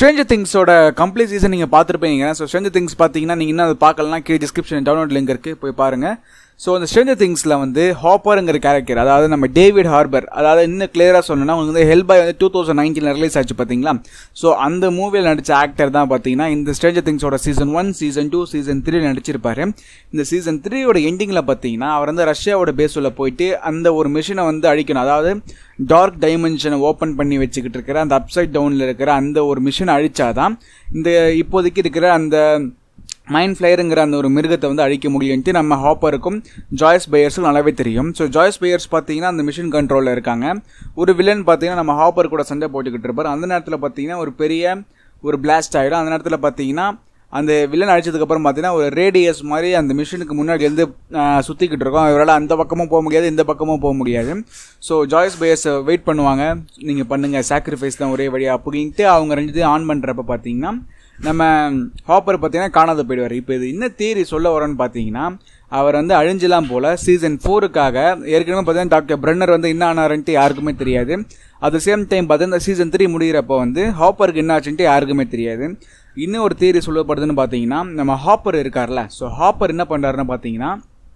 Stranger திங்ஸோட complete season நீங்கள் பார்த்துருப்பீங்க so Stranger things பார்த்தீங்கன்னா நீங்கள் இன்னும் அதை பார்க்கலனா கீழே டிஸ்கிரிப்ஷன் டவுன்லோட் லிங்க் இருக்குது போய் பாருங்கள் ஸோ அந்த ஸ்ட்ரேஞ்சர் திங்ஸில் வந்து ஹாப்பருங்கிற கேரக்டர் அதாவது நம்ம டேவிட் ஹார்பர் அதாவது இன்னும் கிளியராக சொல்லணும்னா உங்களுக்கு வந்து ஹெல்பாய் வந்து டூ தௌசண்ட் நைன்டீனில் ரிலீஸ் ஆச்சு பார்த்தீங்களா ஸோ அந்த மூவியில் நடித்த ஆக்டர் தான் பார்த்தீங்கன்னா இந்த ஸ்ட்ரேஞ்சர் திங்ஸோட season one season two season three நடிச்சிருப்பாரு இந்த சீசன் த்ரீயோட எண்டிங்கில் பார்த்தீங்கன்னா அவர் வந்து ரஷ்யாவோட பேஸில் போயிட்டு அந்த ஒரு மிஷினை வந்து அழிக்கணும் அதாவது டார்க் டைமென்ஷனை ஓப்பன் பண்ணி வச்சுக்கிட்டு இருக்கிற அந்த அப்சைட் டவுனில் இருக்கிற அந்த ஒரு மிஷினை அழிச்சாதான் இந்த இப்போதைக்கு இருக்கிற அந்த மைண்ட் ஃப்ளையருங்கிற அந்த ஒரு மிருகத்தை வந்து அழிக்க முடியும்ட்டு நம்ம ஹாப்பருக்கும் ஜாய்ஸ் பையர்ஸுக்கும் நல்லாவே தெரியும் ஸோ ஜாய்ஸ் பையர்ஸ் பார்த்தீங்கன்னா அந்த மிஷின் கண்ட்ரோலில் இருக்காங்க ஒரு வில்லன் பார்த்தீங்கன்னா நம்ம ஹாப்பர் கூட சண்டை போட்டுக்கிட்டு இருப்பார் அந்த நேரத்தில் பார்த்தீங்கன்னா ஒரு பெரிய ஒரு பிளாஸ்ட் ஆகிடும் அந்த நேரத்தில் பார்த்தீங்கன்னா அந்த வில்லன் அடிச்சதுக்கப்புறம் பார்த்தீங்கன்னா ஒரு ரேடியஸ் மாதிரி அந்த மிஷினுக்கு முன்னாடி இருந்து சுற்றிக்கிட்டு இருக்கோம் அவரால் அந்த பக்கமும் போக முடியாது இந்த பக்கமும் போக முடியாது ஸோ ஜாய்ஸ் பையர்ஸ் வெயிட் பண்ணுவாங்க நீங்கள் பண்ணுங்கள் சாக்ரிஃபைஸ் தான் ஒரே வழியாக அப்படின்ட்டு அவங்க ரெண்டு ஆன் பண்ணுறப்ப பார்த்தீங்கன்னா நம்ம ஹாப்பர் பார்த்தீங்கன்னா காணாத போயிடுவார் இப்போ இது என்ன தியரி சொல்ல வரோன்னு பார்த்தீங்கன்னா அவர் வந்து அழிஞ்சலாம் போல் சீசன் ஃபோருக்காக ஏற்கனவே பார்த்தீங்கன்னா டாக்டர் பிரன்னர் வந்து என்ன ஆனாருன்ட்டு யாருக்குமே தெரியாது அட் சேம் டைம் பார்த்தீங்கன்னா சீசன் த்ரீ முடிகிறப்போ வந்து ஹாப்பருக்கு என்ன ஆச்சுன்ட்டு யாருக்குமே தெரியாது இன்னும் ஒரு தியரி சொல்லப்படுதுன்னு பார்த்தீங்கன்னா நம்ம ஹாப்பர் இருக்கார்ல ஸோ ஹாப்பர் என்ன பண்ணுறாருன்னு பார்த்தீங்கன்னா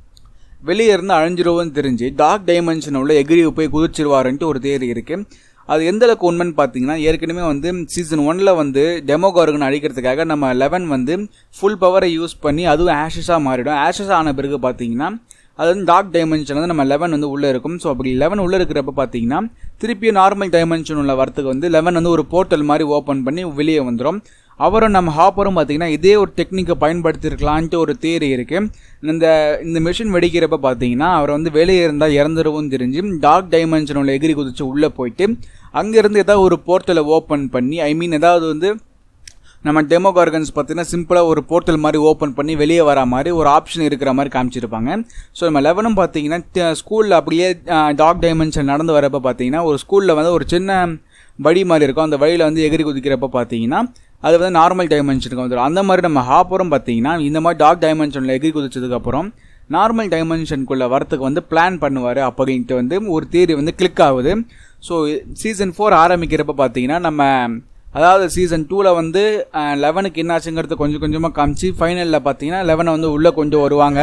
வெளியே இருந்து அழிஞ்சிருவோன்னு தெரிஞ்சு டார்க் டைமென்ஷன் உள்ள எகிரி போய் குதிச்சிருவாருன்ட்டு ஒரு தேரி இருக்குது அது எந்த அளவுக்கு உண்மைன்னு பார்த்தீங்கன்னா ஏற்கனவே வந்து சீசன் ஒன்ல வந்து டெமோகார்கன் அழிக்கிறதுக்காக நம்ம லெவன் வந்து ஃபுல் பவரை யூஸ் பண்ணி அதுவும் ஆஷஸாக மாறிடும் ஆஷஸ் ஆன பிறகு பார்த்தீங்கன்னா அது வந்து டார்க் டைமென்ஷன் வந்து நம்ம லெவன் வந்து உள்ளே இருக்கும் ஸோ அப்படி லெவன் உள்ளே இருக்கிறப்ப பார்த்தீங்கன்னா திருப்பியும் நார்மல் டைமென்ஷன் உள்ள வரத்துக்கு வந்து லெவன் வந்து ஒரு போர்ட்டல் மாதிரி ஓப்பன் பண்ணி வெளியே வந்துடும் அவரும் நம்ம ஹாப்பரும் பார்த்தீங்கன்னா இதே ஒரு டெக்னிக்கை பயன்படுத்திருக்கலான்ட்டு ஒரு தேரி இருக்குது இந்த இந்த மிஷின் வெடிக்கிறப்ப பார்த்தீங்கன்னா அவர் வந்து வெளியே இருந்தால் இறந்துருவும் தெரிஞ்சு டார்க் டைமென்ஷன் உள்ள எகிரி குதிச்சு உள்ளே போயிட்டு அங்கேருந்து ஏதாவது ஒரு போர்ட்டலை ஓப்பன் பண்ணி ஐ மீன் ஏதாவது வந்து நம்ம டெமோகார்கன்ஸ் பார்த்தீங்கன்னா சிம்பிளாக ஒரு போர்ட்டல் மாதிரி ஓப்பன் பண்ணி வெளியே வர மாதிரி ஒரு ஆப்ஷன் இருக்கிற மாதிரி காமிச்சிருப்பாங்க ஸோ நம்ம லெவனும் பார்த்தீங்கன்னா ஸ்கூலில் அப்படியே டாக் டைமென்ஷன் நடந்து வரப்போ பார்த்தீங்கன்னா ஒரு ஸ்கூலில் வந்து ஒரு சின்ன வழி மாதிரி இருக்கும் அந்த வழியில் வந்து எகிரி குதிக்கிறப்ப பார்த்தீங்கன்னா அது வந்து நார்மல் டைமென்ஷனுக்கு வந்துடும் அந்த மாதிரி நம்ம ஹாப்பரும் பார்த்தீங்கன்னா இந்த மாதிரி டாக் டைமென்ஷனில் எகிரி குதிச்சதுக்கப்புறம் நார்மல் டைமென்ஷனுக்குள்ளே வரத்துக்கு வந்து பிளான் பண்ணுவார் அப்படின்ட்டு வந்து ஒரு தியரி வந்து கிளிக் ஆகுது ஸோ சீசன் ஃபோர் ஆரம்பிக்கிறப்ப பார்த்தீங்கன்னா நம்ம அதாவது சீசன் டூவில் வந்து லெவனுக்கு என்னாச்சுங்கிறது கொஞ்சம் கொஞ்சமாக காமிச்சு ஃபைனலில் பார்த்தீங்கன்னா லெவனை வந்து உள்ளே கொண்டு வருவாங்க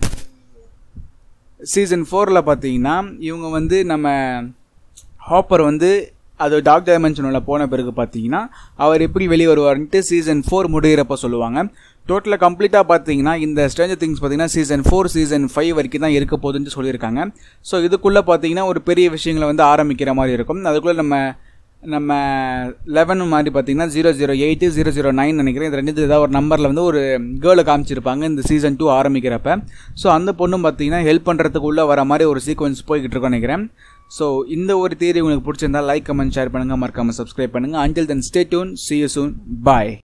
சீசன் ஃபோரில் பார்த்தீங்கன்னா இவங்க வந்து நம்ம ஹாப்பர் வந்து அது டாக் டைமென்ஷனில் போன பிறகு பார்த்தீங்கன்னா அவர் எப்படி வெளியே வருவார்ன்ட்டு சீசன் ஃபோர் முடிகிறப்ப சொல்லுவாங்க டோட்டலாக கம்ப்ளீட்டாக பார்த்தீங்கன்னா இந்த ஸ்ட்ரேஞ்சர் திங்ஸ் பார்த்தீங்கன்னா சீசன் ஃபோர் சீசன் ஃபைவ் வரைக்கும் தான் இருக்க போகுதுன்னு சொல்லியிருக்காங்க ஸோ இதுக்குள்ளே பார்த்தீங்கன்னா ஒரு பெரிய விஷயங்களை வந்து ஆரம்பிக்கிற மாதிரி இருக்கும் அதுக்குள்ளே நம்ம நம்ம லெவன் மாதிரி பார்த்தீங்கன்னா zero zero eight zero zero nine நினைக்கிறேன் இது ரெண்டு ஏதாவது ஒரு நம்பரில் வந்து ஒரு கேர்ளை காமிச்சிருப்பாங்க இந்த சீசன் டூ ஆரம்பிக்கிறப்ப ஸோ அந்த பொண்ணும் பார்த்தீங்கன்னா ஹெல்ப் பண்ணுறதுக்குள்ளே வர மாதிரி ஒரு சீக்வன்ஸ் போய்கிட்டு இருக்கோம் நினைக்கிறேன் ஸோ இந்த ஒரு தேதி உங்களுக்கு பிடிச்சிருந்தா லைக் கமெண்ட் ஷேர் பண்ணுங்கள் மறக்காமல் சப்ஸ்கிரைப் பண்ணுங்கள் until then stay tuned see you soon bye